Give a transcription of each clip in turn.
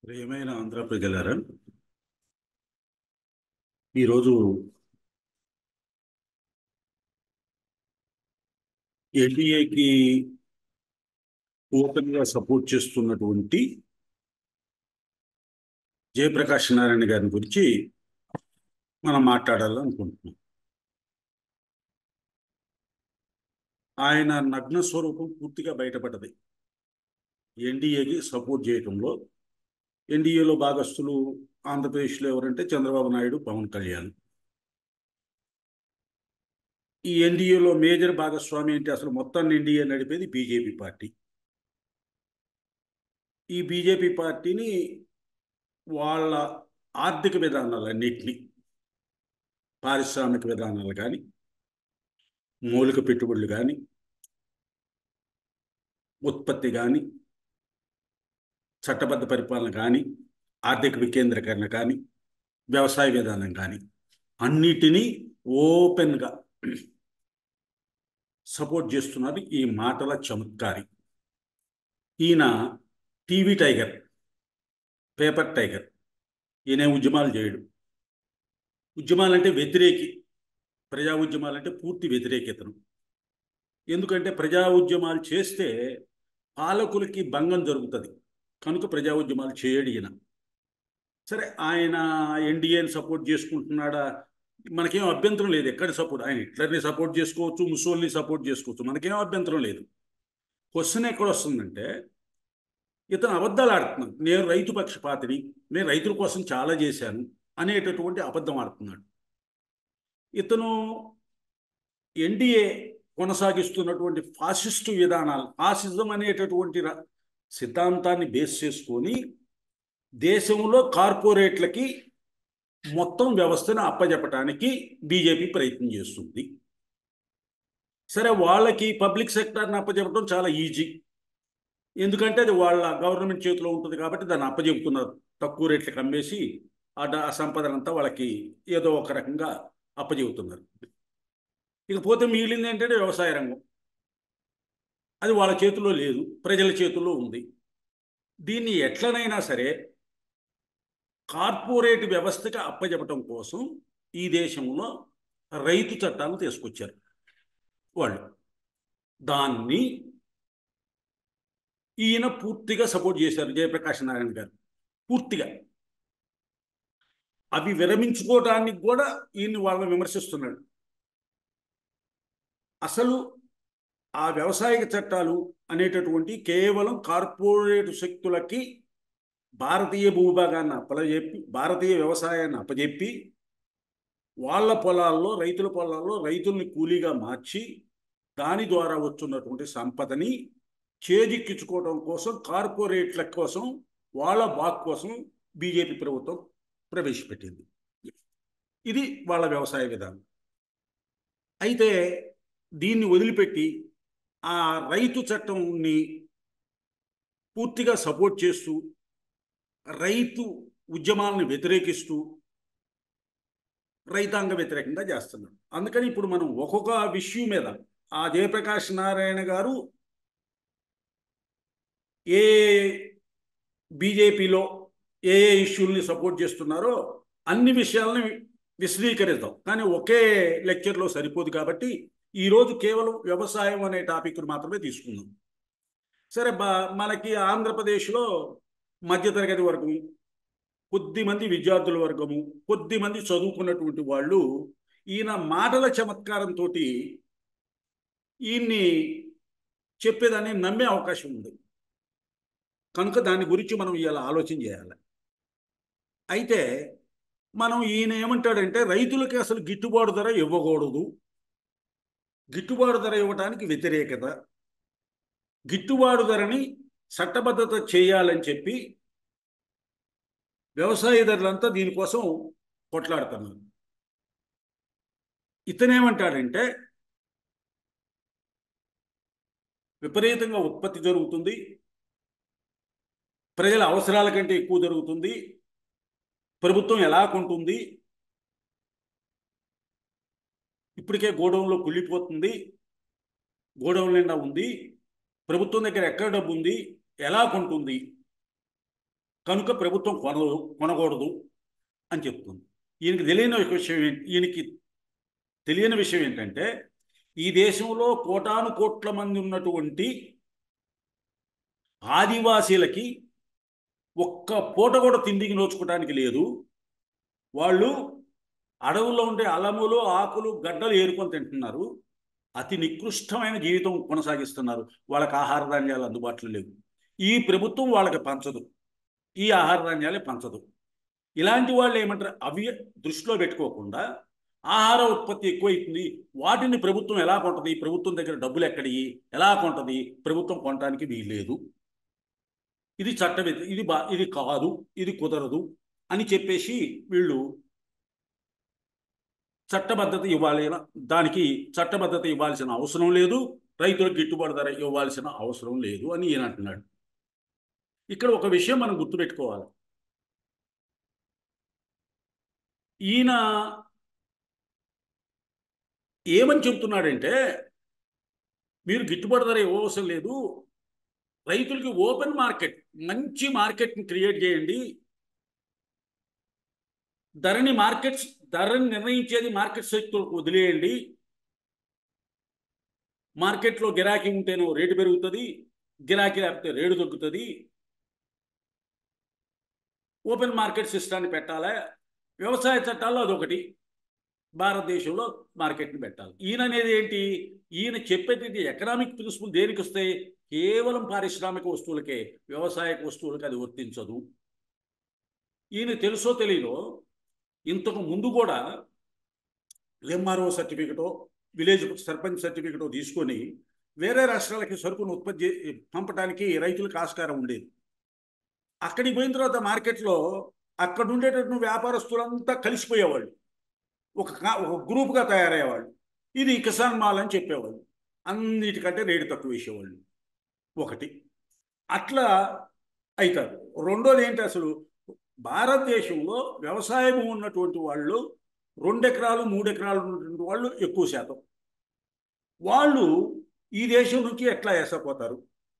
ప్రియమైన ఆంధ్ర ప్రజలారా ఈరోజు ఎన్డీఏకి ఓపెన్గా సపోర్ట్ చేస్తున్నటువంటి జయప్రకాష్ నారాయణ గారిని గురించి మనం మాట్లాడాలనుకుంటున్నాం ఆయన నగ్న స్వరూపం పూర్తిగా బయటపడ్డది ఎన్డీఏకి సపోర్ట్ చేయడంలో ఎన్డీఏలో భాగస్తులు ఆంధ్రప్రదేశ్లో ఎవరంటే చంద్రబాబు నాయుడు పవన్ కళ్యాణ్ ఈ ఎన్డీఏలో మేజర్ భాగస్వామి అంటే అసలు మొత్తాన్ని ఎన్డీఏ నడిపేది బీజేపీ పార్టీ ఈ బీజేపీ పార్టీని వాళ్ళ ఆర్థిక విధానాలన్నింటినీ పారిశ్రామిక విధానాలు కానీ మౌలిక పెట్టుబడులు కానీ ఉత్పత్తి కానీ చట్టబద్ధ పరిపాలన కానీ ఆర్థిక వికేంద్రీకరణ కానీ వ్యవసాయ విధానం కానీ అన్నిటినీ ఓపెన్గా సపోర్ట్ చేస్తున్నారు ఈ మాటల చమత్కారి ఈయన టీవీ టైగర్ పేపర్ టైగర్ ఈయన ఉద్యమాలు చేయడు ఉద్యమాలంటే వ్యతిరేకి ప్రజా ఉద్యమాలంటే పూర్తి వ్యతిరేకతను ఎందుకంటే ప్రజా ఉద్యమాలు చేస్తే పాలకులకి భంగం జరుగుతుంది కనుక ప్రజా ఉద్యమాలు చేయడు ఈయన సరే ఆయన ఎన్డీఏని సపోర్ట్ చేసుకుంటున్నాడా మనకేం అభ్యంతరం లేదు ఎక్కడ సపోర్ట్ ఆయన హిట్లర్ని సపోర్ట్ చేసుకోవచ్చు ముసోల్ని సపోర్ట్ చేసుకోవచ్చు మనకేం అభ్యంతరం లేదు క్వశ్చన్ ఎక్కడ వస్తుందంటే ఇతను అబద్ధాలు ఆడుతున్నాడు నేను రైతు పక్షపాతిని నేను రైతుల కోసం చాలా చేశాను అనేటటువంటి అబద్ధం ఆడుతున్నాడు ఇతను ఎన్డీఏ కొనసాగిస్తున్నటువంటి ఫాసిస్టు విధానాలు ఫాసిజం అనేటటువంటి సిద్ధాంతాన్ని బేస్ చేసుకొని దేశంలో కార్పొరేట్లకి మొత్తం వ్యవస్థను అప్పజెప్పటానికి బీజేపీ ప్రయత్నం చేస్తుంది సరే వాళ్ళకి పబ్లిక్ సెక్టార్ని అప్పజెప్పడం చాలా ఈజీ ఎందుకంటే అది వాళ్ళ గవర్నమెంట్ చేతిలో ఉంటుంది కాబట్టి దాన్ని అప్పజెపుతున్నారు తక్కువ రేట్లకు అమ్మేసి ఆ సంపదనంతా వాళ్ళకి ఏదో ఒక రకంగా అప్పజెబుతున్నారు ఇకపోతే మిగిలింది ఏంటంటే వ్యవసాయ రంగం అది వాళ్ళ చేతిలో లేదు ప్రజల చేతుల్లో ఉంది దీన్ని ఎట్లనైనా సరే కార్పొరేట్ వ్యవస్థకి అప్పజెప్పటం కోసం ఈ దేశంలో రైతు చట్టాలను తీసుకొచ్చారు వాళ్ళు దాన్ని ఈయన పూర్తిగా సపోర్ట్ చేశారు జయప్రకాష్ నారాయణ గారు పూర్తిగా అవి విరమించుకోవడానికి కూడా ఈయన్ని వాళ్ళని విమర్శిస్తున్నాడు అసలు ఆ వ్యవసాయక చట్టాలు అనేటటువంటి కేవలం కార్పొరేట్ శక్తులకి భారతీయ భూభాగాన్ని అప్పజెప్పి భారతీయ వ్యవసాయాన్ని అప్పజెప్పి వాళ్ళ పొలాల్లో రైతుల పొలాల్లో రైతుల్ని కూలీగా మార్చి దాని ద్వారా వచ్చున్నటువంటి సంపదని చేజిక్కించుకోవడం కోసం కార్పొరేట్ల కోసం వాళ్ళ బాక్ కోసం బీజేపీ ప్రభుత్వం ప్రవేశపెట్టింది ఇది వాళ్ళ వ్యవసాయ విధానం అయితే దీన్ని వదిలిపెట్టి ఆ రైతు చట్టంని పూర్తిగా సపోర్ట్ చేస్తూ రైతు ఉద్యమాలను వ్యతిరేకిస్తూ రైతాంగ వ్యతిరేకంగా చేస్తున్నాడు అందుకని ఇప్పుడు మనం ఒక్కొక్క విషయం మీద ఆ జయప్రకాష్ నారాయణ గారు ఏ బీజేపీలో ఏ ఏ ఇష్యూల్ని సపోర్ట్ చేస్తున్నారో అన్ని విషయాలని విశదీకరిద్దాం కానీ ఒకే లెక్చర్లో సరిపోదు కాబట్టి ఈరోజు కేవలం వ్యవసాయం అనే టాపిక్ను మాత్రమే తీసుకుందాం సరే బా మనకి ఆంధ్రప్రదేశ్లో మధ్యతరగతి వర్గము కొద్ది మంది విద్యార్థుల వర్గము కొద్ది మంది చదువుకున్నటువంటి వాళ్ళు ఈయన మాటల చమత్కారంతో ఈయన్ని చెప్పేదాన్ని నమ్మే అవకాశం ఉంది కనుక దాని గురించి మనం ఇలా ఆలోచన చేయాలి అయితే మనం ఈయన ఏమంటాడంటే రైతులకి అసలు గిట్టుబాటు ధర ఇవ్వకూడదు గిట్టుబాటు ధర ఇవ్వడానికి వ్యతిరేకత గిట్టుబాటు ధరని చట్టబద్ధత చేయాలని చెప్పి వ్యవసాయదారులంతా దీనికోసం కొట్లాడుతున్నారు ఇతనేమంటాడంటే విపరీతంగా ఉత్పత్తి జరుగుతుంది ప్రజల అవసరాల కంటే ఎక్కువ జరుగుతుంది ప్రభుత్వం ఎలా కొంటుంది ఇప్పటికే గోడౌన్లో కుళ్ళిపోతుంది గోడౌన్ నిండా ఉంది ప్రభుత్వం దగ్గర ఎక్కడ డబ్బు ఉంది ఎలా కొంటుంది కనుక ప్రభుత్వం కొనదు కొనకూడదు అని చెప్తుంది ఈయనకి తెలియని ఒక విషయం ఏంటి ఈయనకి తెలియని విషయం ఏంటంటే ఈ దేశంలో కోటాను కోట్ల మంది ఉన్నటువంటి ఆదివాసీలకి ఒక్క పూట కూడా తిండికి నోచుకోవడానికి లేదు వాళ్ళు అడవుల్లో ఉండే అలములు ఆకులు గడ్డలు ఏరుకొని తింటున్నారు అతి నికృష్టమైన జీవితం కొనసాగిస్తున్నారు వాళ్ళకి ఆహార ధాన్యాలు అందుబాటులో లేవు ఈ ప్రభుత్వం వాళ్ళకి పంచదు ఈ ఆహార ధాన్యాలే పంచదు ఇలాంటి వాళ్ళు ఏమంటారు అవి దృష్టిలో పెట్టుకోకుండా ఆహార ఉత్పత్తి ఎక్కువైతుంది వాటిని ప్రభుత్వం ఎలా కొంటది ప్రభుత్వం దగ్గర డబ్బులు ఎక్కడి ఎలా కొంటది ప్రభుత్వం కొనడానికి వీల్లేదు ఇది చట్ట ఇది బా ఇది కాదు ఇది కుదరదు అని చెప్పేసి వీళ్ళు చట్టబద్ధత ఇవ్వాలి దానికి చట్టబద్ధత ఇవ్వాల్సిన అవసరం లేదు రైతులకు గిట్టుబాటు ధర ఇవ్వాల్సిన అవసరం లేదు అని ఈయన అంటున్నాడు ఇక్కడ ఒక విషయం మనం గుర్తుపెట్టుకోవాలి ఈయన ఏమని చెప్తున్నాడంటే మీరు గిట్టుబాటు ధర ఇవ్వవసరం లేదు రైతులకి ఓపెన్ మార్కెట్ మంచి మార్కెట్ని క్రియేట్ చేయండి ధరని మార్కెట్స్ ధరని నిర్ణయించేది మార్కెట్ శక్తులకు వదిలేయండి మార్కెట్లో గిరాకీ ఉంటేనో రేటు పెరుగుతుంది గిరాకీ లేకపోతే రేటు తగ్గుతుంది ఓపెన్ మార్కెట్ సిస్టాన్ని పెట్టాలా వ్యవసాయ చట్టాల్లో అదొకటి భారతదేశంలో మార్కెట్ని పెట్టాలి ఈయన అనేది ఏంటి ఈయన చెప్పేది ఎకనామిక్ ప్రిన్సిపల్ దేనికి వస్తాయి కేవలం పారిశ్రామిక వస్తువులకే వ్యవసాయ వస్తువులకి అది వర్తించదు ఈయన తెలుసో తెలియదో ఇంతకు ముందు కూడా ఎంఆర్ఓ సర్టిఫికెటో విలేజ్ సర్పంచ్ సర్టిఫికెటో తీసుకొని వేరే రాష్ట్రాలకి సరుకును ఉత్పత్తి పంపడానికి రైతులకు ఆస్కారం ఉండేది అక్కడికి పోయిన తర్వాత మార్కెట్లో అక్కడ ఉండేటటువంటి వ్యాపారస్తులంతా కలిసిపోయేవాళ్ళు ఒక ఒక గ్రూప్గా తయారయ్యేవాళ్ళు ఇది కిసాన్ మాల్ అని చెప్పేవాళ్ళు అన్నిటికంటే రేటు తక్కువ వేసేవాళ్ళు ఒకటి అట్లా అవుతారు రెండోది ఏంటి అసలు భారతదేశంలో వ్యవసాయం ఉన్నటువంటి వాళ్ళు రెండు ఎకరాలు మూడు ఎకరాలు ఉన్నటువంటి వాళ్ళు ఎక్కువ శాతం వాళ్ళు ఈ దేశం నుంచి ఎట్లా వేసపోతారు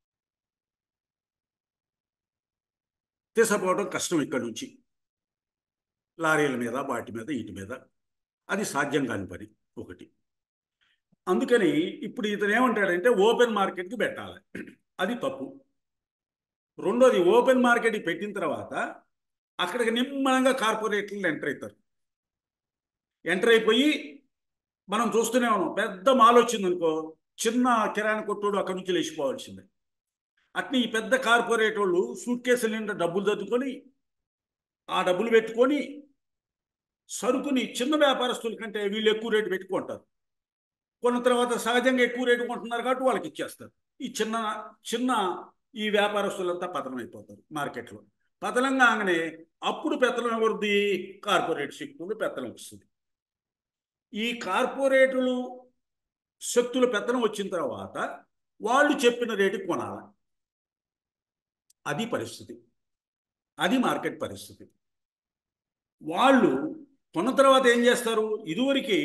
తీసపోవడం కష్టం ఇక్కడ నుంచి లారీల మీద వాటి మీద వీటి మీద అది సాధ్యం కాని పని ఒకటి అందుకని ఇప్పుడు ఇతను ఏమంటాడంటే ఓపెన్ మార్కెట్కి పెట్టాలి అది తప్పు రెండోది ఓపెన్ మార్కెట్కి పెట్టిన తర్వాత అక్కడికి నిమ్మలంగా కార్పొరేట్లు ఎంటర్ అవుతారు ఎంటర్ అయిపోయి మనం చూస్తూనే ఉన్నాం పెద్ద మాల్ వచ్చింది అనుకో చిన్న కిరాణా కొట్టుడు అక్కడి నుంచి లేచిపోవాల్సిందే అట్ని ఈ పెద్ద కార్పొరేట్ వాళ్ళు సూట్ కేసుల నిండా డబ్బులు దద్దుకొని ఆ డబ్బులు పెట్టుకొని సరుకుని చిన్న వ్యాపారస్తుల కంటే వీళ్ళు ఎక్కువ రేటు పెట్టుకుంటారు కొన్న తర్వాత సహజంగా ఎక్కువ రేటు కొంటున్నారు కాబట్టి వాళ్ళకి ఇచ్చేస్తారు ఈ చిన్న చిన్న ఈ వ్యాపారస్తులంతా పతనం అయిపోతారు మార్కెట్లో పతనం కాగానే అప్పుడు పెత్తనం ఎవరిది కార్పొరేట్ శక్తులు పెత్తనం వస్తుంది ఈ కార్పొరేటులు శక్తుల పెత్తనం వచ్చిన తర్వాత వాళ్ళు చెప్పిన రేటుకి కొనాలి అది పరిస్థితి అది మార్కెట్ పరిస్థితి వాళ్ళు కొన్న తర్వాత ఏం చేస్తారు ఇదివరకు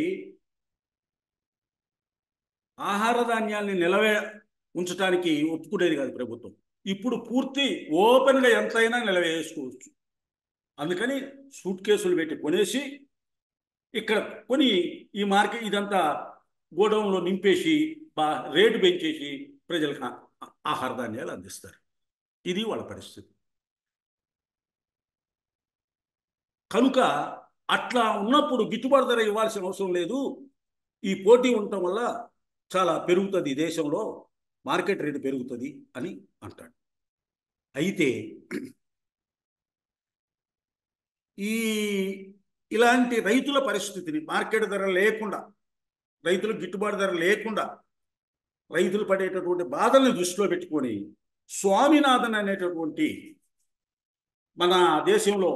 ఆహార ధాన్యాల్ని నిలవే ఉంచడానికి ఒప్పుకునేది కాదు ప్రభుత్వం ఇప్పుడు పూర్తి ఓపెన్గా ఎంతైనా నిలవేసుకోవచ్చు అందుకని సూట్ కేసులు పెట్టి కొనేసి ఇక్కడ కొని ఈ మార్కెట్ ఇదంతా గోడౌన్లో నింపేసి బా రేటు పెంచేసి ప్రజలకు ఆహార ధాన్యాలు అందిస్తారు ఇది వాళ్ళ పరిస్థితి కనుక అట్లా ఉన్నప్పుడు గిట్టుబాటు ధర ఇవ్వాల్సిన అవసరం లేదు ఈ పోటీ ఉండటం వల్ల చాలా పెరుగుతుంది దేశంలో మార్కెట్ రేటు పెరుగుతుంది అని అంటాడు అయితే ఈ ఇలాంటి రైతుల పరిస్థితిని మార్కెట్ ధర లేకుండా రైతులకు గిట్టుబాటు ధర లేకుండా రైతులు పడేటటువంటి బాధల్ని దృష్టిలో పెట్టుకొని స్వామినాథన్ అనేటటువంటి మన దేశంలో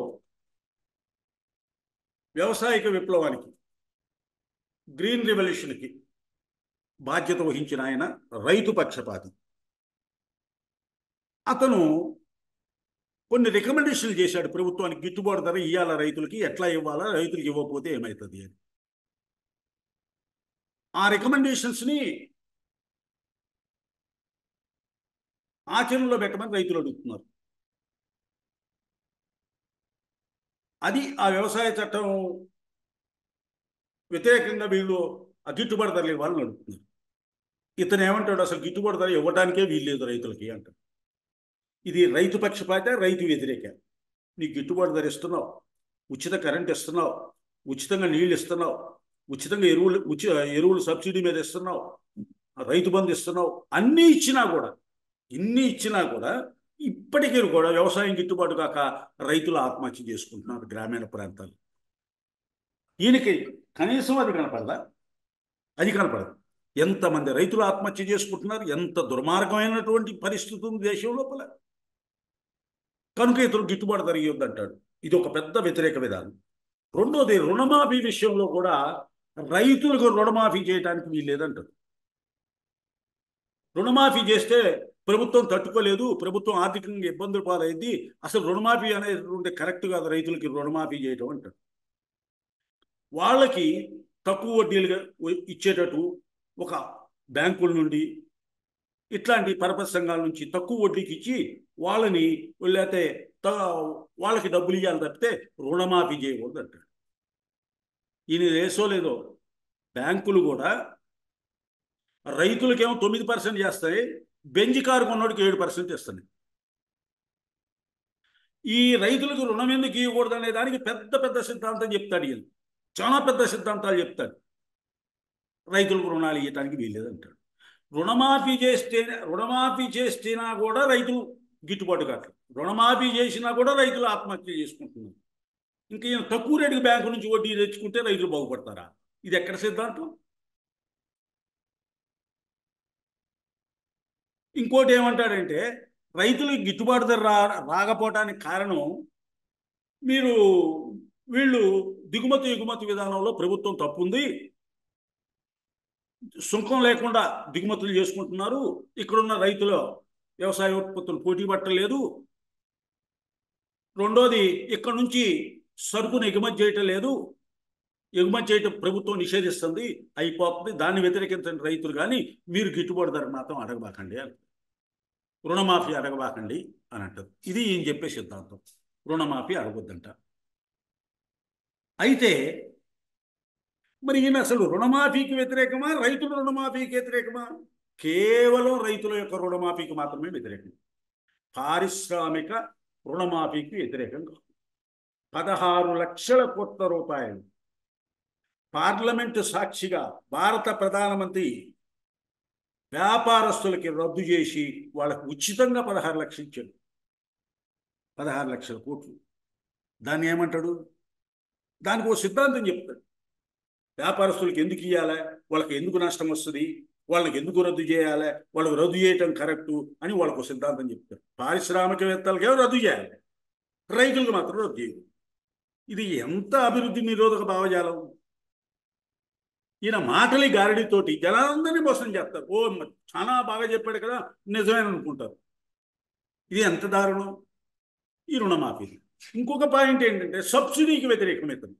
వ్యవసాయక విప్లవానికి గ్రీన్ రెవల్యూషన్కి బాధ్యత వహించిన ఆయన రైతు పక్షపాతి అతను కొన్ని రికమెండేషన్లు చేశాడు ప్రభుత్వానికి గిట్టుబాటు ధర ఇవ్వాల రైతులకి ఎట్లా ఇవ్వాలా రైతులకి ఇవ్వకపోతే ఏమవుతుంది అని ఆ రికమెండేషన్స్ని ఆచరణలో పెట్టమని రైతులు అడుగుతున్నారు అది ఆ వ్యవసాయ చట్టం వ్యతిరేకంగా వీళ్ళు ఆ గిట్టుబాటు ధర లేని వాళ్ళు నడుపుతున్నారు ఇతను ఏమంటాడు అసలు గిట్టుబాటు ధర ఇవ్వడానికే వీల్లేదు రైతులకి అంటాడు ఇది రైతు పక్షపాత రైతు వ్యతిరేక నీకు గిట్టుబాటు ధర ఇస్తున్నావు ఉచిత కరెంట్ ఇస్తున్నావు ఉచితంగా నీళ్ళు ఇస్తున్నావు ఉచితంగా ఎరువులు ఉచి ఎరువులు సబ్సిడీ మీద ఇస్తున్నావు రైతు బంధు ఇస్తున్నావు అన్నీ ఇచ్చినా కూడా ఇన్ని ఇచ్చినా కూడా ఇప్పటికీ కూడా వ్యవసాయం గిట్టుబాటు కాక రైతులు ఆత్మహత్య చేసుకుంటున్నారు గ్రామీణ ప్రాంతాలు ఈయనకి కనీసం అది కనపడదా అది కనపడదు ఎంతమంది రైతులు ఆత్మహత్య చేసుకుంటున్నారు ఎంత దుర్మార్గమైనటువంటి పరిస్థితి ఉంది దేశం లోపల కనుక ఇతరులు గిట్టుబాటు జరిగేది అంటాడు ఇది ఒక పెద్ద వ్యతిరేక విధానం రెండోది రుణమాఫీ విషయంలో కూడా రైతులకు రుణమాఫీ చేయడానికి వీల్లేదంటాడు రుణమాఫీ చేస్తే ప్రభుత్వం తట్టుకోలేదు ప్రభుత్వం ఆర్థికంగా ఇబ్బందులు పాలైంది అసలు రుణమాఫీ అనేది కరెక్ట్ కాదు రైతులకి రుణమాఫీ చేయటం అంటారు వాళ్ళకి తక్కువ వడ్డీలుగా ఇచ్చేటట్టు ఒక బ్యాంకుల నుండి ఇట్లాంటి పరపతి సంఘాల నుంచి తక్కువ వడ్డీకి ఇచ్చి వాళ్ళని లేకపోతే వాళ్ళకి డబ్బులు ఇవ్వాలి తప్పితే రుణమాఫీ చేయకూడదు అంటాడు ఈయన వేసో లేదో బ్యాంకులు కూడా రైతులకేమో తొమ్మిది పర్సెంట్ చేస్తాయి బెంజ్ కారు కొన్నోడికి ఏడు పర్సెంట్ ఇస్తున్నాయి ఈ రైతులకు రుణం ఎందుకు ఇవ్వకూడదు అనే దానికి పెద్ద పెద్ద సిద్ధాంతం చెప్తాడు ఈయన చాలా పెద్ద సిద్ధాంతాలు చెప్తాడు రైతులకు రుణాలు ఇవ్వడానికి వీల్లేదంటాడు రుణమాఫీ చేస్తే రుణమాఫీ చేస్తేనా కూడా రైతులు గిట్టుబాటు కాదు రుణమాఫీ చేసినా కూడా రైతులు ఆత్మహత్య చేసుకుంటున్నారు ఇంకా ఈయన తక్కువ రేటుకి బ్యాంకు నుంచి వడ్డీ తెచ్చుకుంటే రైతులు బాగుపడతారా ఇది ఎక్కడ సిద్ధాంతం ఇంకోటి ఏమంటాడంటే రైతులకు గిట్టుబాటు ధర రా రాకపోవటానికి కారణం మీరు వీళ్ళు దిగుమతి ఎగుమతి విధానంలో ప్రభుత్వం తప్పుంది సుంకం లేకుండా దిగుమతులు చేసుకుంటున్నారు ఇక్కడున్న రైతుల వ్యవసాయ ఉత్పత్తులు పోటీ పట్టలేదు రెండోది ఇక్కడ నుంచి సరుకును ఎగుమతి చేయటం లేదు ఎగుమతి చేయటం ప్రభుత్వం నిషేధిస్తుంది అయిపోతుంది దాన్ని వ్యతిరేకించండి రైతులు కానీ మీరు గిట్టుబాటు ధర మాత్రం అడగబాకండి రుణమాఫీ అడగబాకండి అని అంటారు ఇది ఈయన చెప్పే సిద్ధాంతం రుణమాఫీ అడగొద్దంట అయితే మరి ఈయన అసలు రుణమాఫీకి వ్యతిరేకమా రైతుల రుణమాఫీకి వ్యతిరేకమా కేవలం రైతుల యొక్క రుణమాఫీకి మాత్రమే వ్యతిరేకం పారిశ్రామిక రుణమాఫీకి వ్యతిరేకం కాదు పదహారు లక్షల కోట్ల రూపాయలు పార్లమెంటు సాక్షిగా భారత ప్రధానమంత్రి వ్యాపారస్తులకి రద్దు చేసి వాళ్ళకు ఉచితంగా పదహారు లక్షలు ఇచ్చాడు పదహారు లక్షల కోట్లు దాన్ని ఏమంటాడు దానికి ఒక సిద్ధాంతం చెప్తాడు వ్యాపారస్తులకు ఎందుకు ఇవ్వాలి వాళ్ళకి ఎందుకు నష్టం వస్తుంది వాళ్ళకి ఎందుకు రద్దు చేయాలి వాళ్ళకి రద్దు చేయటం కరెక్టు అని వాళ్ళకు సిద్ధాంతం చెప్తారు పారిశ్రామికవేత్తలకేమో రద్దు చేయాలి రైతులకు మాత్రం రద్దు చేయదు ఇది ఎంత అభివృద్ధి నిరోధక భావజాలం ఈయన మాటలి గారడితోటి జనాలందరినీ మోసం చేస్తారు ఓ చాలా బాగా చెప్పాడు కదా నిజమేనని అనుకుంటారు ఇది ఎంత దారుణం ఈ రుణమాఫీ ఇంకొక పాయింట్ ఏంటంటే సబ్సిడీకి వ్యతిరేకం ఇతను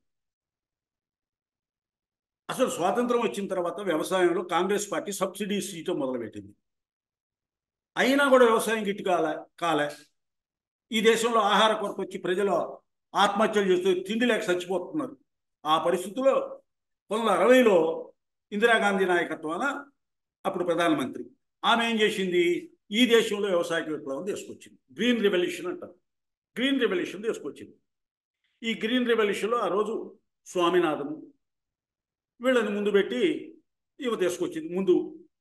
అసలు స్వాతంత్రం వచ్చిన తర్వాత వ్యవసాయంలో కాంగ్రెస్ పార్టీ సబ్సిడీస్ ఇవ్వటం మొదలుపెట్టింది అయినా కూడా వ్యవసాయం గిట్టు కాలే కాలే ఈ దేశంలో ఆహార కొరత వచ్చి ప్రజలు ఆత్మహత్యలు చేస్తూ తిండి లేక చచ్చిపోతున్నారు ఆ పరిస్థితుల్లో పంతొమ్మిది అరవైలో ఇందిరాగాంధీ నాయకత్వాన అప్పుడు ప్రధానమంత్రి ఆమె ఏం చేసింది ఈ దేశంలో వ్యవసాయ విప్లవం తీసుకొచ్చింది గ్రీన్ రెవల్యూషన్ అంటారు గ్రీన్ రెవల్యూషన్ తీసుకొచ్చింది ఈ గ్రీన్ రెవల్యూషన్లో ఆ రోజు స్వామినాథన్ వీళ్ళని ముందు పెట్టి ఇవి తీసుకొచ్చింది ముందు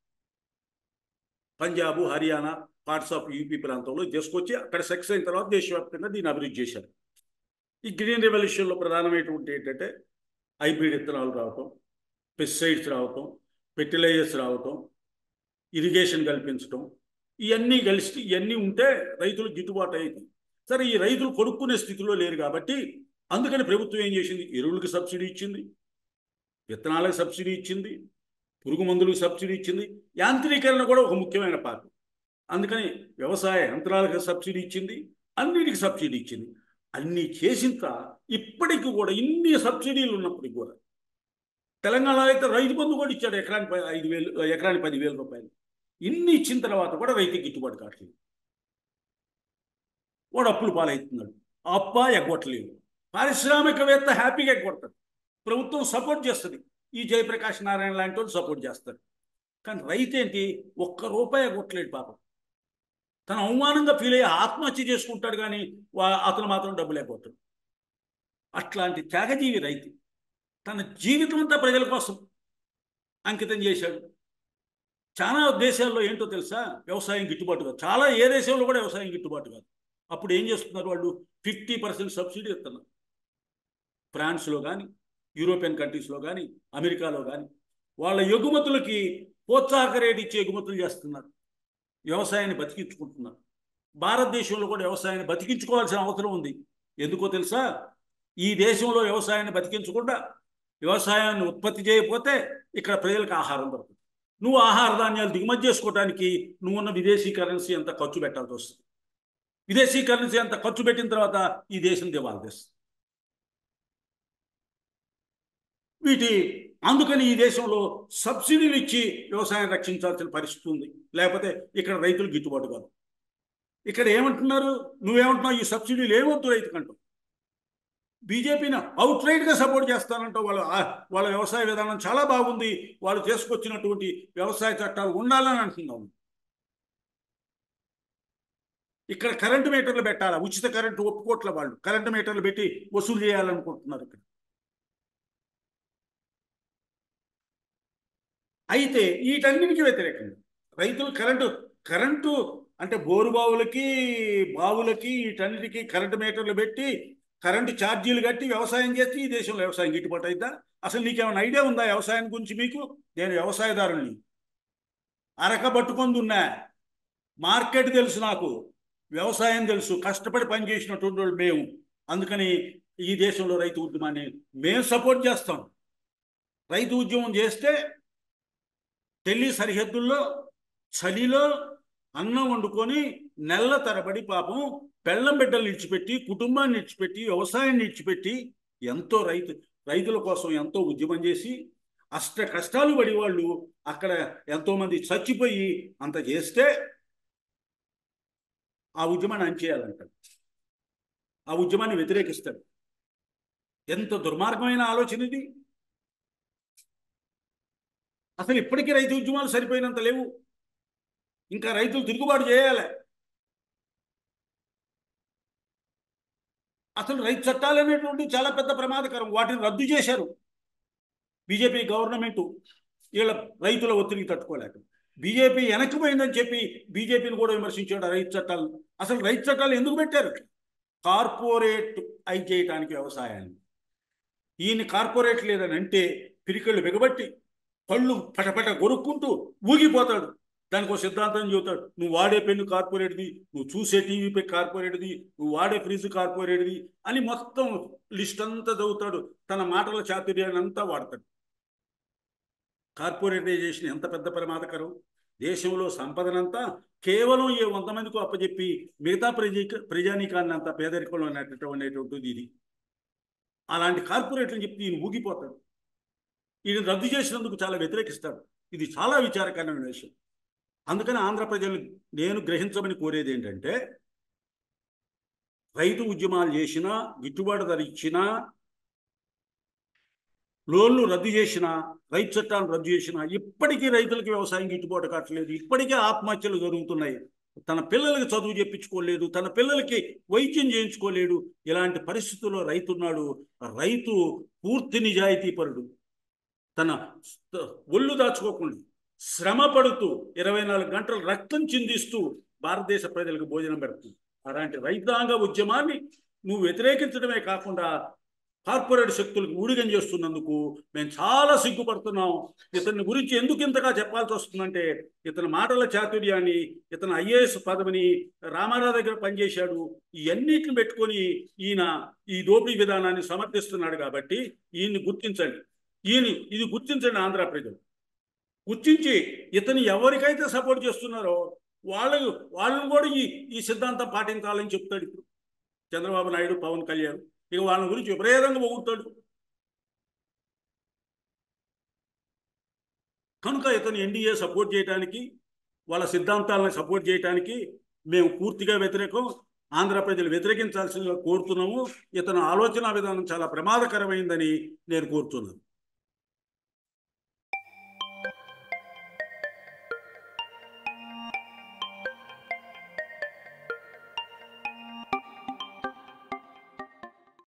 Punjab Haryana parts of UP ప్రాంతంలో తీసుకొచ్చి అక్కడ సక్సెస్ అయిన తర్వాత దేశవ్యాప్తంగా దీన్ని అభివృద్ధి చేశారు ఈ గ్రీన్ రెవల్యూషన్లో ప్రధానమైనటువంటి ఏంటంటే హైబ్రిడ్ విత్తనాలు రావటం పెస్టిసైడ్స్ రావటం ఫెర్టిలైజర్స్ రావటం ఇరిగేషన్ కల్పించటం ఇవన్నీ కలిసి ఇవన్నీ ఉంటే రైతులు గిట్టుబాటు అయింది సరే ఈ రైతులు కొనుక్కునే స్థితిలో లేరు కాబట్టి అందుకని ప్రభుత్వం ఏం చేసింది ఎరువులకి సబ్సిడీ ఇచ్చింది విత్తనాలకు సబ్సిడీ ఇచ్చింది పురుగు మందులకు సబ్సిడీ ఇచ్చింది యాంత్రీకరణ కూడా ఒక ముఖ్యమైన పాత్ర అందుకని వ్యవసాయ యంత్రాలకు సబ్సిడీ ఇచ్చింది అన్నిటికి సబ్సిడీ ఇచ్చింది అన్నీ చేసిన ఇప్పటికి కూడా ఇన్ని సబ్సిడీలు ఉన్నప్పటికి కూడా తెలంగాణలో అయితే రైతు బంధు కూడా ఇచ్చాడు ఎకరానికి ఐదు వేలు ఎకరానికి పదివేల రూపాయలు ఇన్ని ఇచ్చిన తర్వాత కూడా రైతుకి గిట్టుబాటు కావట్లేదు వాడు అప్పులు పాలవుతున్నాడు అప్ప ఎగ్గొట్టలేదు పారిశ్రామికవేత్త హ్యాపీగా కొడతాడు ప్రభుత్వం సపోర్ట్ చేస్తుంది ఈ జయప్రకాష్ నారాయణ లాంటి వాళ్ళు సపోర్ట్ చేస్తారు కానీ రైతు ఏంటి ఒక్క రూపాయి కొట్టలేడు పాపం తన అవమానంగా ఫీల్ అయ్యి ఆత్మహత్య చేసుకుంటాడు కానీ వా- అతను మాత్రం డబ్బు లేకపోతాడు అట్లాంటి త్యాగజీవి రైతు తన జీవితం అంతా ప్రజల కోసం అంకితం చేశాడు చాలా దేశాల్లో ఏంటో తెలుసా వ్యవసాయం గిట్టుబాటు కాదు చాలా ఏ దేశంలో కూడా వ్యవసాయం గిట్టుబాటు కాదు అప్పుడు ఏం చేస్తున్నారు వాళ్ళు ఫిఫ్టీ పర్సెంట్ సబ్సిడీ ఇస్తున్నారు ఫ్రాన్స్లో కానీ యూరోపియన్ కంట్రీస్లో కానీ అమెరికాలో కానీ వాళ్ళ ఎగుమతులకి ప్రోత్సాహక రేటు ఇచ్చి ఎగుమతులు చేస్తున్నారు వ్యవసాయాన్ని బతికించుకుంటున్నారు భారతదేశంలో కూడా వ్యవసాయాన్ని బతికించుకోవాల్సిన అవసరం ఉంది ఎందుకో తెలుసా ఈ దేశంలో వ్యవసాయాన్ని బతికించకుండా వ్యవసాయాన్ని ఉత్పత్తి చేయకపోతే ఇక్కడ ప్రజలకు ఆహారం దొరుకుతుంది నువ్వు ఆహార ధాన్యాలు దిగుమతి చేసుకోవడానికి నువ్వున్న విదేశీ కరెన్సీ ఎంత ఖర్చు పెట్టాల్సి వస్తుంది విదేశీ కరెన్సీ ఎంత ఖర్చు పెట్టిన తర్వాత ఈ దేశం దివాలా తీస్తుంది వీటి అందుకని ఈ దేశంలో సబ్సిడీలు ఇచ్చి వ్యవసాయం రక్షించాల్సిన పరిస్థితి ఉంది లేకపోతే ఇక్కడ రైతులు గిట్టుబాటు కాదు ఇక్కడ ఏమంటున్నారు నువ్వేమంటున్నావు ఈ సబ్సిడీలు ఏమొద్దు రైతుకంటావు బీజేపీని అవుట్ రైట్గా సపోర్ట్ చేస్తానంటావు వాళ్ళ వాళ్ళ వ్యవసాయ విధానం చాలా బాగుంది వాళ్ళు చేసుకొచ్చినటువంటి వ్యవసాయ చట్టాలు ఉండాలని అంటున్నావు ఇక్కడ కరెంటు మీటర్లు పెట్టాలా ఉచిత కరెంటు ఒప్పుకోట్ల వాళ్ళు కరెంటు మీటర్లు పెట్టి వసూలు చేయాలనుకుంటున్నారు ఇక్కడ అయితే వీటన్నిటికీ వ్యతిరేకంగా రైతులు కరెంటు కరెంటు అంటే బోరు బావులకి బావులకి వీటన్నిటికీ కరెంటు మీటర్లు పెట్టి కరెంటు ఛార్జీలు కట్టి వ్యవసాయం చేస్తే ఈ దేశంలో వ్యవసాయం గిట్టుబాటు అవుతా అసలు నీకేమైనా ఐడియా ఉందా వ్యవసాయం గురించి మీకు నేను వ్యవసాయదారుని అరక పట్టుకొని ఉన్నా మార్కెట్ తెలుసు నాకు వ్యవసాయం తెలుసు కష్టపడి పనిచేసినటువంటి వాళ్ళు మేము అందుకని ఈ దేశంలో రైతు ఉద్యమాన్ని మేము సపోర్ట్ చేస్తాం రైతు ఉద్యమం చేస్తే ఢిల్లీ సరిహద్దుల్లో చలిలో అన్నం వండుకొని నెల తరబడి పాపం పెళ్ళం బిడ్డలు నిడిచిపెట్టి కుటుంబాన్ని నిడిచిపెట్టి వ్యవసాయాన్ని నిడిచిపెట్టి ఎంతో రైతు రైతుల కోసం ఎంతో ఉద్యమం చేసి అష్ట కష్టాలు పడి వాళ్ళు అక్కడ ఎంతోమంది చచ్చిపోయి అంత చేస్తే ఆ ఉద్యమాన్ని అంచేయాలంటాడు ఆ ఉద్యమాన్ని వ్యతిరేకిస్తాడు ఎంత దుర్మార్గమైన ఆలోచన ఇది అసలు ఇప్పటికీ రైతు ఉద్యమాలు సరిపోయినంత లేవు ఇంకా రైతులు తిరుగుబాటు చేయాలి అసలు రైతు చట్టాలు అనేటువంటి చాలా పెద్ద ప్రమాదకరం వాటిని రద్దు చేశారు బీజేపీ గవర్నమెంట్ వీళ్ళ రైతుల ఒత్తిడికి తట్టుకోలేక బీజేపీ వెనక్కిపోయిందని చెప్పి బీజేపీని కూడా విమర్శించాడు రైతు చట్టాలు అసలు రైతు చట్టాలు ఎందుకు పెట్టారు కార్పొరేట్ అయి చేయటానికి వ్యవసాయాన్ని ఈయన కార్పొరేట్ లేదని అంటే పిరికళ్ళు బిగబట్టి పళ్ళు పటపట కొరుక్కుంటూ ఊగిపోతాడు దానికి ఒక సిద్ధాంతం చెబుతాడు నువ్వు వాడే పెన్ను కార్పొరేట్ది నువ్వు చూసే టీవీ కార్పొరేట్ది నువ్వు వాడే ఫ్రిడ్జ్ కార్పొరేట్ది అని మొత్తం లిస్ట్ అంతా చదువుతాడు తన మాటల చాతుర్యాన్ని అంతా వాడతాడు కార్పొరేటైజేషన్ ఎంత పెద్ద ప్రమాదకరం దేశంలో సంపదనంతా కేవలం ఏ వంద మందికి అప్పచెప్పి మిగతా ప్రజ ప్రజానీకాన్ని అంతా పేదరికంలో అనేటువంటిది ఇది అలాంటి కార్పొరేట్లని చెప్పి ఈయన ఊగిపోతాడు ఈయన రద్దు చేసినందుకు చాలా వ్యతిరేకిస్తాడు ఇది చాలా విచారకరమైన విషయం అందుకని ఆంధ్ర ప్రజలు నేను గ్రహించమని కోరేది ఏంటంటే రైతు ఉద్యమాలు చేసినా గిట్టుబాటు ధర ఇచ్చినా లోన్లు రద్దు చేసిన రైతు చట్టాలను రద్దు చేసిన ఇప్పటికీ రైతులకి వ్యవసాయం గిట్టుబాటు కావట్లేదు ఇప్పటికే ఆత్మహత్యలు జరుగుతున్నాయి తన పిల్లలకి చదువు చెప్పించుకోలేదు తన పిల్లలకి వైద్యం చేయించుకోలేడు ఇలాంటి పరిస్థితుల్లో రైతు ఉన్నాడు రైతు పూర్తి నిజాయితీపరుడు తన ఒళ్ళు దాచుకోకుండా శ్రమ పడుతూ ఇరవై నాలుగు గంటలు రక్తం చిందిస్తూ భారతదేశ ప్రజలకు భోజనం పెడుతుంది అలాంటి రైతాంగ ఉద్యమాన్ని నువ్వు వ్యతిరేకించడమే కాకుండా కార్పొరేట్ శక్తులకు ఊడిగం చేస్తున్నందుకు మేము చాలా సిగ్గుపడుతున్నాం ఇతని గురించి ఎందుకు ఇంతగా చెప్పాల్సి వస్తుందంటే ఇతని మాటల చాతుర్యాన్ని ఇతను ఐఏఎస్ పదవిని రామారావు దగ్గర పనిచేశాడు ఇవన్నిటిని పెట్టుకొని ఈయన ఈ దోపిడీ విధానాన్ని సమర్థిస్తున్నాడు కాబట్టి ఈయన్ని గుర్తించండి ఈయన ఇది గుర్తించండి ఆంధ్ర ప్రజలు గుర్తించి ఇతను ఎవరికైతే సపోర్ట్ చేస్తున్నారో వాళ్ళకు వాళ్ళని కూడా ఈ ఈ సిద్ధాంతం పాటించాలని చెప్తాడు ఇప్పుడు చంద్రబాబు నాయుడు పవన్ కళ్యాణ్ ఇక వాళ్ళ గురించి విపరీతంగా పొగుతాడు కనుక ఇతను ఎన్డీఏ సపోర్ట్ చేయడానికి వాళ్ళ సిద్ధాంతాలను సపోర్ట్ చేయడానికి మేము పూర్తిగా వ్యతిరేకం ఆంధ్ర ప్రజలు వ్యతిరేకించాల్సిందిగా కోరుతున్నాము ఇతను ఆలోచన విధానం చాలా ప్రమాదకరమైందని నేను కోరుతున్నాను